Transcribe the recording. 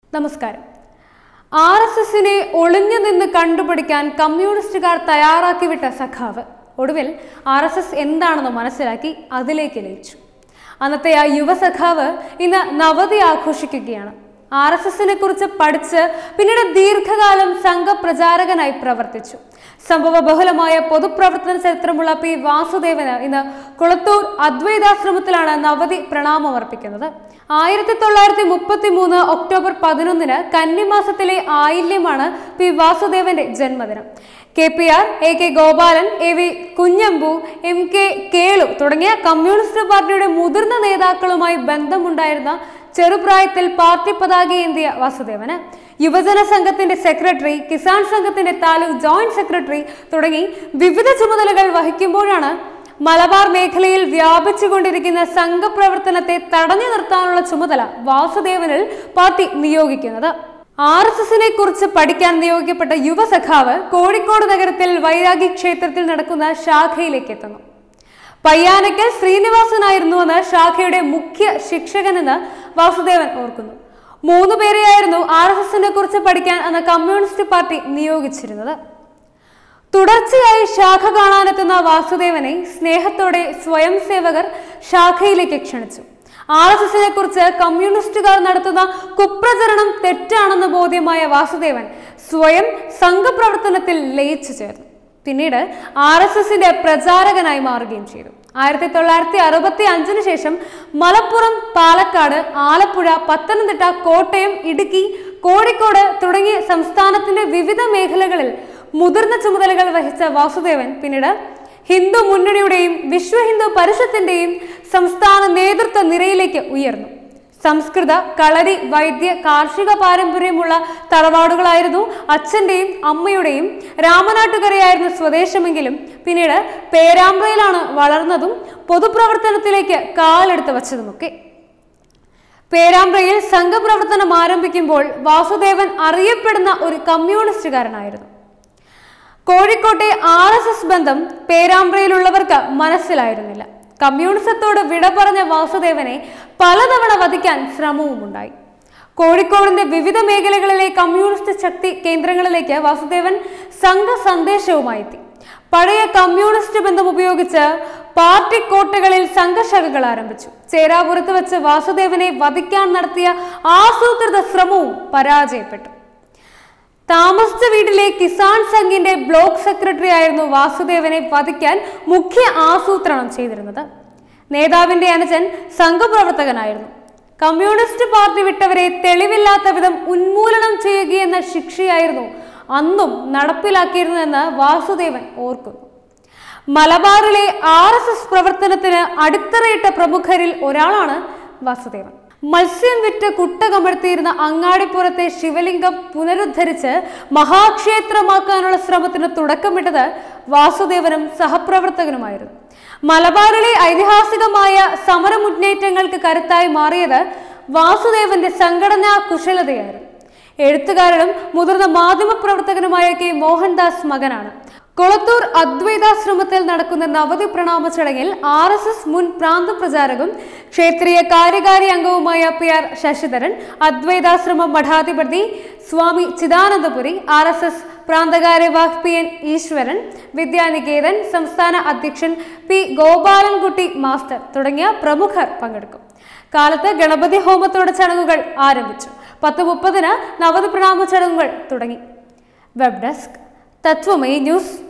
നമസ്കാരം R S എസിനെ ഒളിഞ്ഞു നിന്ന് കണ്ടുപിടിക്കാൻ കമ്മ്യൂണിസ്റ്റുകാർ തയ്യാറാക്കി വിട്ട സഖാവ് ഒടുവിൽ ആർ എസ് എസ് എന്താണെന്ന് മനസ്സിലാക്കി അതിലേക്ക് ലയിച്ചു അന്നത്തെ ആ യുവ സഖാവ് ഇന്ന് നവതി ആഘോഷിക്കുകയാണ് ആർ എസ് എസിനെ കുറിച്ച് പഠിച്ച് പിന്നീട് ദീർഘകാലം സംഘപ്രചാരകനായി പ്രവർത്തിച്ചു സംഭവ ബഹുലമായ പൊതുപ്രവർത്തന ചരിത്രമുള്ള പി വാസുദേവന് ഇന്ന് കുളത്തൂർ അദ്വൈതാശ്രമത്തിലാണ് നവതി പ്രണാമം അർപ്പിക്കുന്നത് ആയിരത്തി തൊള്ളായിരത്തി മുപ്പത്തി മൂന്ന് ഒക്ടോബർ പതിനൊന്നിന് കന്നിമാസത്തിലെ ആയില്യമാണ് പി വാസുദേവന്റെ ജന്മദിനം K P R A K Gopalan A V Kunhambu M K Kelu തുടങ്ങിയ കമ്മ്യൂണിസ്റ്റ് പാർട്ടിയുടെ മുതിർന്ന നേതാക്കളുമായി ബന്ധമുണ്ടായിരുന്ന ചെറുപ്രായത്തിൽ പാർട്ടി പതാകയേന്തിയ വാസുദേവന് യുവജന സംഘത്തിന്റെ സെക്രട്ടറി കിസാൻ സംഘത്തിന്റെ താലൂക്ക് ജോയിന്റ് സെക്രട്ടറി തുടങ്ങി വിവിധ ചുമതലകൾ വഹിക്കുമ്പോഴാണ് മലബാർ മേഖലയിൽ വ്യാപിച്ചുകൊണ്ടിരിക്കുന്ന സംഘപ്രവർത്തനത്തെ തടഞ്ഞു നിർത്താനുള്ള ചുമതല വാസുദേവനിൽ പാർട്ടി നിയോഗിക്കുന്നത് ആർ എസ് എസിനെ കുറിച്ച് പഠിക്കാൻ നിയോഗിക്കപ്പെട്ട യുവസഖാവ് കോഴിക്കോട് നഗരത്തിൽ വൈരാഗി ക്ഷേത്രത്തിൽ നടക്കുന്ന ശാഖയിലേക്ക് എത്തുന്നു പയ്യാനക്കൽ ശ്രീനിവാസനായിരുന്നുവെന്ന് ശാഖയുടെ മുഖ്യ ശിക്ഷകനെന്ന് വാസുദേവൻ ഓർക്കുന്നു മൂന്ന് പേരെയായിരുന്നു ആർ എസ് എസിനെ കുറിച്ച് പഠിക്കാൻ അന്ന് കമ്മ്യൂണിസ്റ്റ് പാർട്ടി നിയോഗിച്ചിരുന്നത് തുടർച്ചയായി ശാഖ കാണാനെത്തുന്ന വാസുദേവനെ സ്നേഹത്തോടെ സ്വയം സേവകർ ശാഖയിലേക്ക് ക്ഷണിച്ചു ആർ എസ് എസിനെ കുറിച്ച് കമ്മ്യൂണിസ്റ്റുകാർ നടത്തുന്ന കുപ്രചരണം തെറ്റാണെന്ന് ബോധ്യമായ വാസുദേവൻ സ്വയം സംഘപ്രവർത്തനത്തിൽ ലയിച്ചു ചേർന്നു പിന്നീട് ആർ എസ് എസിന്റെ പ്രചാരകനായി മാറുകയും ചെയ്തു ആയിരത്തി തൊള്ളായിരത്തി അറുപത്തി അഞ്ചിന് ശേഷം മലപ്പുറം പാലക്കാട് ആലപ്പുഴ പത്തനംതിട്ട കോട്ടയം ഇടുക്കി കോഴിക്കോട് തുടങ്ങിയ സംസ്ഥാനത്തിന്റെ വിവിധ മേഖലകളിൽ മുതിർന്ന ചുമതലകൾ വഹിച്ച വാസുദേവൻ പിന്നീട് ഹിന്ദു മുന്നണിയുടെയും വിശ്വ ഹിന്ദു പരിഷത്തിന്റെയും സംസ്ഥാന നേതൃത്വ നിരയിലേക്ക് ഉയർന്നു സംസ്കൃത കളരി വൈദ്യ കാർഷിക പാരമ്പര്യമുള്ള തറവാടുകളായിരുന്നു അച്ഛന്റെയും അമ്മയുടെയും രാമനാട്ടുകരയായിരുന്നു സ്വദേശമെങ്കിലും പിന്നീട് പേരാമ്പ്രയിലാണ് വളർന്നതും പൊതുപ്രവർത്തനത്തിലേക്ക് കാലെടുത്ത് വച്ചതുമൊക്കെ പേരാമ്പ്രയിൽ സംഘപ്രവർത്തനം ആരംഭിക്കുമ്പോൾ വാസുദേവൻ അറിയപ്പെടുന്ന ഒരു കമ്മ്യൂണിസ്റ്റുകാരനായിരുന്നു കോഴിക്കോട്ടെ ആർ എസ് എസ് ബന്ധം പേരാമ്പ്രയിലുള്ളവർക്ക് മനസ്സിലായിരുന്നില്ല കമ്മ്യൂണിസത്തോട് വിട പറഞ്ഞ വാസുദേവനെ പലതവണ വധിക്കാൻ ശ്രമവുമുണ്ടായി കോഴിക്കോടിന്റെ വിവിധ മേഖലകളിലെ കമ്മ്യൂണിസ്റ്റ് ശക്തി കേന്ദ്രങ്ങളിലേക്ക് വാസുദേവൻ സംഘ സന്ദേശവുമായി എത്തി പഴയ കമ്മ്യൂണിസ്റ്റ് ബന്ധം ഉപയോഗിച്ച് പാർട്ടി കോട്ടകളിൽ സംഘശാഖകൾ ആരംഭിച്ചു ചേരാപുരത്ത് വെച്ച് വാസുദേവനെ വധിക്കാൻ നടത്തിയ ആസൂത്രിത ശ്രമവും പരാജയപ്പെട്ടു താമസിച്ച വീട്ടിലെ കിസാൻ സംഘിന്റെ ബ്ലോക്ക് സെക്രട്ടറി ആയിരുന്നു വാസുദേവനെ വധിക്കാൻ മുഖ്യ ആസൂത്രണം ചെയ്തിരുന്നത് നേതാവിന്റെ അനുജൻ സംഘപ്രവർത്തകനായിരുന്നു കമ്മ്യൂണിസ്റ്റ് പാർട്ടി വിട്ടവരെ തെളിവില്ലാത്ത വിധം ഉന്മൂലനം ചെയ്യുകയെന്ന ശിക്ഷയായിരുന്നു അന്നും നടപ്പിലാക്കിയിരുന്നതെന്ന് വാസുദേവൻ ഓർക്കുന്നു മലബാറിലെ ആർ എസ് എസ് പ്രവർത്തനത്തിന് അടിത്തറയിട്ട പ്രമുഖരിൽ ഒരാളാണ് വാസുദേവൻ മത്സ്യം വിറ്റ് കുട്ടകമർത്തിയിരുന്ന അങ്ങാടിപ്പുറത്തെ ശിവലിംഗം പുനരുദ്ധരിച്ച് മഹാക്ഷേത്രമാക്കാനുള്ള ശ്രമത്തിന് തുടക്കമിട്ടത് വാസുദേവനും സഹപ്രവർത്തകനുമായിരുന്നു മലബാറിലെ ഐതിഹാസികമായ സമരമുന്നേറ്റങ്ങൾക്ക് കരുത്തായി മാറിയത് വാസുദേവന്റെ സംഘടനാ കുശലതയായിരുന്നു എഴുത്തുകാരനും മുതിർന്ന മാധ്യമപ്രവർത്തകനുമായ കെ മോഹൻദാസ് മകനാണ് കൊളത്തൂർ അദ്വൈതാശ്രമത്തിൽ നടക്കുന്ന നവതി പ്രണാമ ചടങ്ങിൽ ആർ എസ് എസ് മുൻ പ്രാന്ത പ്രചാരകും ക്ഷേത്രീയ കാര്യകാരി അംഗവുമായ പി ആർ ശശിധരൻ അദ്വൈതാശ്രമ മഠാധിപതി Swami Chidanandapuri R S S പ്രാന്തകാര്യവാഹ് പി എൻ ഈശ്വരൻ വിദ്യാനികേതൻ സംസ്ഥാന അധ്യക്ഷൻ പി ഗോപാലൻകുട്ടി മാസ്റ്റർ തുടങ്ങിയ പ്രമുഖർ പങ്കെടുക്കും കാലത്ത് ഗണപതി ഹോമത്തോടെ ചടങ്ങുകൾ ആരംഭിച്ചു പത്ത് മുപ്പതിന് നവതി പ്രണാമ ചടങ്ങുകൾ തുടങ്ങി വെബ് ഡെസ്ക് തത്വമയി ന്യൂസ്